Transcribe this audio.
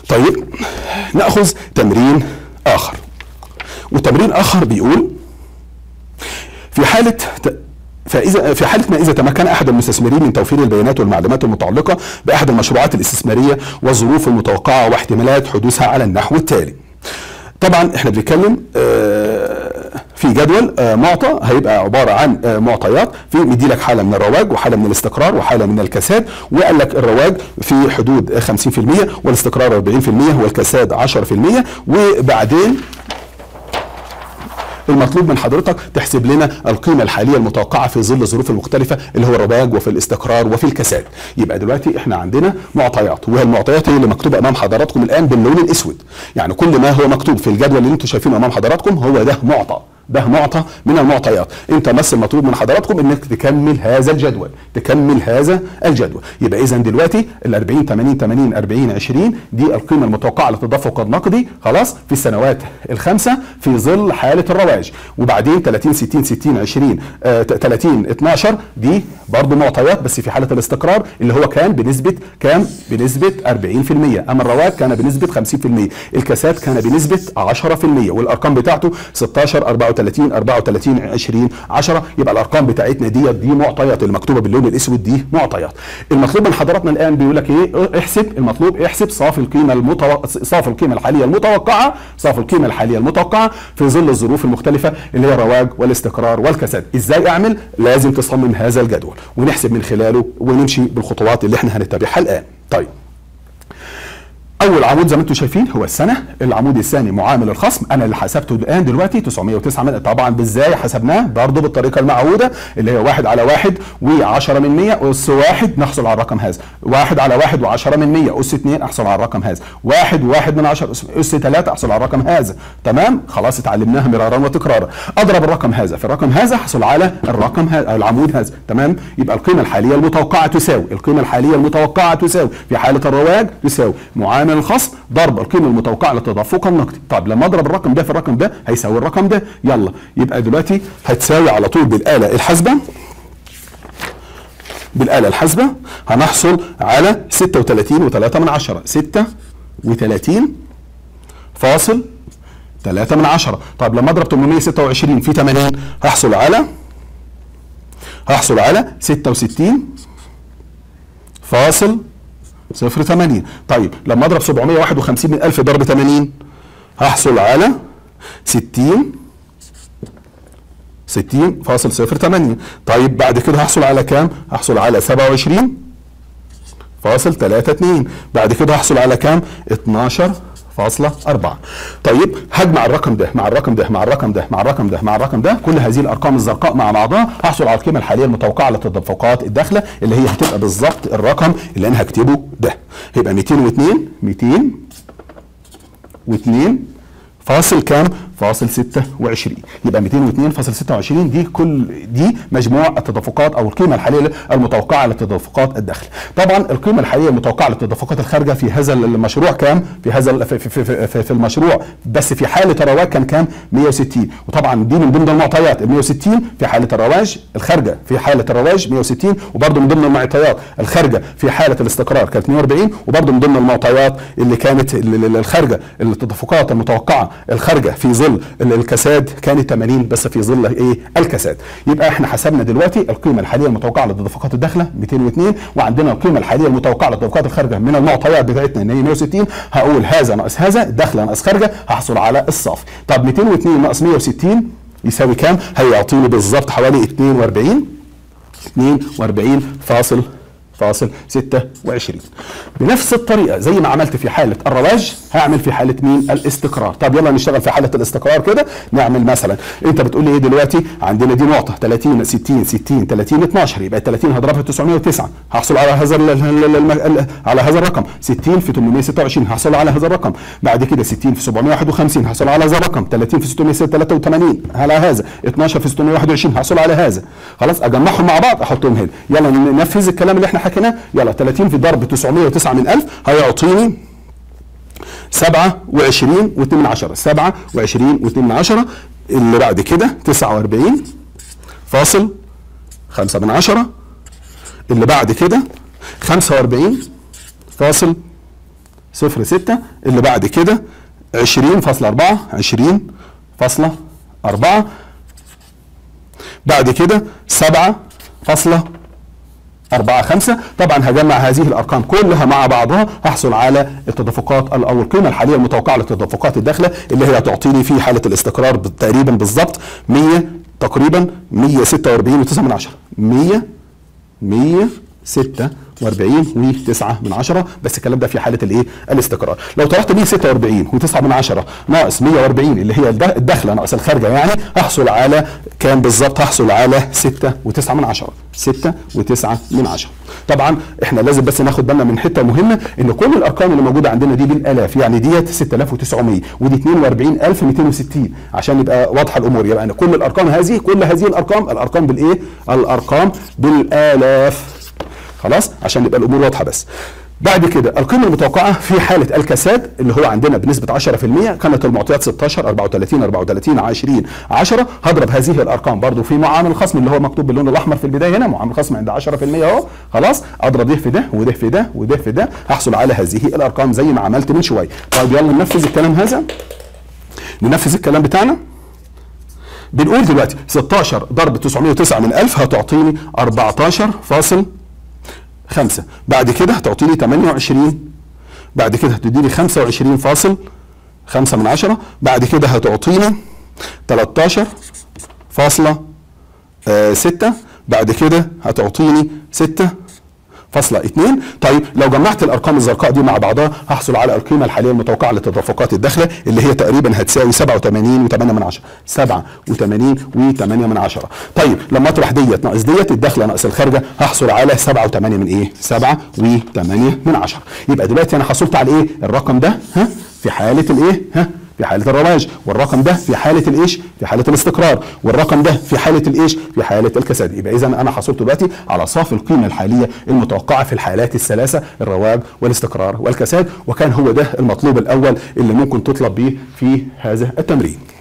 طيب ناخذ تمرين اخر وتمرين اخر بيقول في حاله ت... فإذا في حالة ما إذا تمكن أحد المستثمرين من توفير البيانات والمعلومات المتعلقة بأحد المشروعات الاستثمارية والظروف المتوقعة واحتمالات حدوثها على النحو التالي. طبعا احنا بنتكلم آه، في جدول آه، معطى هيبقى عباره عن آه، معطيات في مدي لك حاله من الرواج وحاله من الاستقرار وحاله من الكساد وقال لك الرواج في حدود 50% والاستقرار 40% والكساد 10% وبعدين المطلوب من حضرتك تحسب لنا القيمه الحاليه المتوقعه في ظل الظروف المختلفه اللي هو الرواج وفي الاستقرار وفي الكساد يبقى دلوقتي احنا عندنا معطيات وهي المعطيات هي اللي مكتوبه امام حضراتكم الان باللون الاسود يعني كل ما هو مكتوب في الجدول اللي انتم شايفينه امام حضراتكم هو ده معطى ده معطى من المعطيات انت بس المطلوب من حضراتكم انك تكمل هذا الجدول تكمل هذا الجدول يبقى اذا دلوقتي ال 40 80 80 40 20 دي القيمه المتوقعه للتدفق النقدي خلاص في السنوات الخمسه في ظل حاله الرواج وبعدين 30 60 60 20 آه 30 12 دي برضه معطيات بس في حاله الاستقرار اللي هو كان بنسبه كام بنسبه 40% اما الرواج كان بنسبه 50% الكاسات كان بنسبه 10% والارقام بتاعته 16 34 34 20 10 يبقى الارقام بتاعتنا ديت دي معطيات المكتوبه باللون الاسود دي معطيات المطلوب من حضراتنا الان بيقول لك ايه احسب المطلوب احسب صافي القيمه المتو... صافي القيمه الحاليه المتوقعه صافي القيمه الحاليه المتوقعه في ظل الظروف المختلفه اللي هي الرواج والاستقرار والكساد ازاي اعمل لازم تصمم هذا الجدول ونحسب من خلاله ونمشي بالخطوات اللي احنا هنتبعها الان طيب اول عمود زي ما انتم شايفين هو السنه العمود الثاني معامل الخصم انا اللي حسبته الان دلوقتي 909 من طبعا ازاي حسبناه برضه بالطريقه المعهوده اللي هي واحد على واحد و10 من 100 اس واحد نحصل على الرقم هذا واحد على واحد و10 من 100 اس 2 احصل على الرقم هذا واحد وواحد من 10 اس 3 احصل على الرقم هذا تمام خلاص اتعلمناها مرارا وتكرارا اضرب الرقم هذا في الرقم هذا احصل على الرقم هذا العمود هذا تمام يبقى القيمه الحاليه المتوقعه تساوي القيمه الحاليه المتوقعه تساوي في حاله الرواج تساوي معامل الخصم ضرب القيمه المتوقعه للتدفق النقدي طب لما اضرب الرقم ده في الرقم ده هيساوي الرقم ده يلا يبقى دلوقتي هتساوي على طول بالاله الحاسبه بالآلة الحاسبة هنحصل على 36 و3 من عشرة 36 فاصل 3 من عشرة طيب لما اضرب 826 في 80 هحصل على هحصل على 66 فاصل صفر 8 طيب لما اضرب 751 من 1000 ضرب 80 هحصل على 60 60 فاصل صفر 8 طيب بعد كده هحصل على كام؟ هحصل على 27 فاصل 3 2 بعد كده هحصل على كام؟ 12 فاصلة أربعة طيب هجمع الرقم ده مع الرقم ده مع الرقم ده مع الرقم ده مع الرقم ده كل هذه الأرقام الزرقاء مع بعضها هحصل على القيمة الحالية المتوقعة للتدفقات الداخلة اللي هي هتبقى بالظبط الرقم اللي أنا هكتبه ده هيبقى 202 202 فاصل كام؟ فاصل 26 يبقى 202.26 دي كل دي مجموع التدفقات او القيمه الحاليه المتوقعه للتدفقات الداخل طبعا القيمه الحاليه المتوقعه للتدفقات الخارجه في هذا المشروع كام في هذا في, في, في, في, في المشروع بس في حاله الرواج كان كام 160 وطبعا دي من ضمن المعطيات ال 160 في حاله الرواج الخارجه في حاله الرواج 160 وبرده من ضمن المعطيات الخارجه في حاله الاستقرار كانت 140 وبرده من ضمن المعطيات اللي كانت الخارجه التدفقات المتوقعه الخارجه في ظل الكساد كانت 80 بس في ظل ايه الكساد يبقى احنا حسبنا دلوقتي القيمه الحاليه المتوقعه للتدفقات الداخله 202 وعندنا القيمه الحاليه المتوقعه للتدفقات الخارجه من المعطيات بتاعتنا ان هي 160 هقول هذا ناقص هذا داخله ناقص خارجه هحصل على الصافي طب 202 ناقص 160 يساوي كام هيعطيني بالظبط حوالي 42 42 فاصل فاصل 26 بنفس الطريقه زي ما عملت في حاله الرواج هعمل في حاله مين الاستقرار طب يلا نشتغل في حاله الاستقرار كده نعمل مثلا انت بتقول لي ايه دلوقتي عندنا دي نقطه 30 60 60 30 12 يبقى 30 هضربها في 909 هحصل على هذا على هذا الرقم 60 في 826 هحصل على هذا الرقم بعد كده 60 في 751 هحصل على هذا الرقم 30 في 683 على هذا 12 في 621 هحصل على هذا خلاص اجمعهم مع بعض احطهم هنا يلا ننفذ الكلام اللي احنا حكيناه يلا 30 في ضرب 909 من 1000 هيعطيني 27 و2 من 10 27 و2 من 10 اللي بعد كده 49 فاصل 5 من 10 اللي بعد كده 45 فاصل صفر ستة اللي بعد كده عشرين فاصلة أربعة عشرين فاصلة أربعة بعد كده سبعة فاصلة أربعة خمسة طبعا هجمع هذه الأرقام كلها مع بعضها هحصل على التدفقات أو القيمة الحالية المتوقعة للتدفقات الداخلة اللي هي تعطيني في حالة الاستقرار تقريبا بالظبط 100 تقريبا 146 و9 من عشرة 100 146 و9 من عشرة بس الكلام ده في حالة الايه الاستقرار لو طرحت 146 و9 من عشرة ناقص 140 اللي هي الداخلة ناقص الخارجة يعني هحصل على كام بالظبط هحصل على 6 و9 من عشرة 6 و9 من عشرة طبعا احنا لازم بس ناخد بالنا من حته مهمه ان كل الارقام اللي موجوده عندنا دي بالالاف يعني ديت 6900 ودي 42260 عشان يبقى واضحه الامور يبقى أنا كل الارقام هذه كل هذه الارقام الارقام بالايه الارقام بالالاف خلاص عشان يبقى الامور واضحه بس بعد كده القيمه المتوقعه في حاله الكساد اللي هو عندنا بنسبه 10% كانت المعطيات 16 34 34 20 10 هضرب هذه الارقام برضو في معامل الخصم اللي هو مكتوب باللون الاحمر في البدايه هنا معامل الخصم عند 10% اهو خلاص اضرب ده في ده وده في ده وده في ده هحصل على هذه الارقام زي ما عملت من شويه طيب يلا ننفذ الكلام هذا ننفذ الكلام بتاعنا بنقول دلوقتي 16 ضرب 909 من 1000 هتعطيني 14 فاصل خمسة بعد كده هتعطيني 28 بعد كده هتديني 25 فاصل خمسة من عشرة بعد كده هتعطيني 13 فاصلة آه ستة بعد كده هتعطيني ستة فاصلة اتنين طيب لو جمعت الارقام الزرقاء دي مع بعضها هحصل على القيمه الحاليه المتوقعه للتدفقات الداخله اللي هي تقريبا هتساوي 87 و8 من 10 87 و8 من 10 طيب لما اطرح ديت ناقص ديت الداخله ناقص الخارجه هحصل على 7 و8 من ايه 7 و8 من 10 يبقى دلوقتي انا حصلت على ايه الرقم ده ها في حاله الايه ها في حالة الرواج والرقم ده في حالة الايش في حالة الاستقرار والرقم ده في حالة الايش في حالة الكساد يبقى اذا انا حصلت دلوقتي على صافي القيمة الحالية المتوقعة في الحالات الثلاثة الرواج والاستقرار والكساد وكان هو ده المطلوب الاول اللي ممكن تطلب به في هذا التمرين